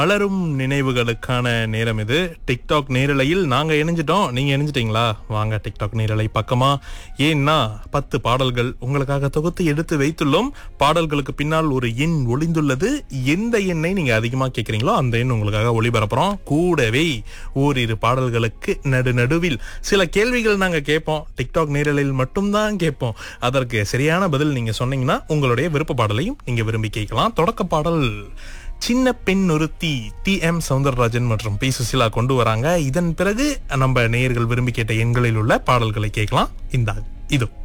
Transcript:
மலரும் நினைவுகளுக்கான நேரம் இது டிக்டாக் நேரலையில் நாங்க இணைஞ்சிட்டோம் நீங்க இணைஞ்சிட்டீங்களா வாங்க டிக்டாக் நேரலை பக்கமா ஏன்னா பத்து பாடல்கள் உங்களுக்காக தொகுத்து எடுத்து வைத்துள்ளோம் பாடல்களுக்கு பின்னால் ஒரு எண் ஒளிந்துள்ளது எந்த எண்ணை நீங்க அதிகமா கேட்கறீங்களோ அந்த எண் உங்களுக்காக ஒளிபரப்புறோம் கூடவே ஓரிரு பாடல்களுக்கு நடு நடுவில் சில கேள்விகள் நாங்க கேட்போம் டிக்டாக் நேரலையில் மட்டும்தான் கேட்போம் அதற்கு சரியான பதில் நீங்க சொன்னீங்கன்னா உங்களுடைய விருப்ப பாடலையும் நீங்க விரும்பி கேட்கலாம் தொடக்க பாடல் சின்ன பெண் ஒருத்தி டி எம் சவுந்தரராஜன் மற்றும் பி சுசிலா கொண்டு வராங்க இதன் பிறகு நம்ம நேயர்கள் விரும்பி கேட்ட எண்களில் உள்ள பாடல்களை கேட்கலாம் இந்த இதோ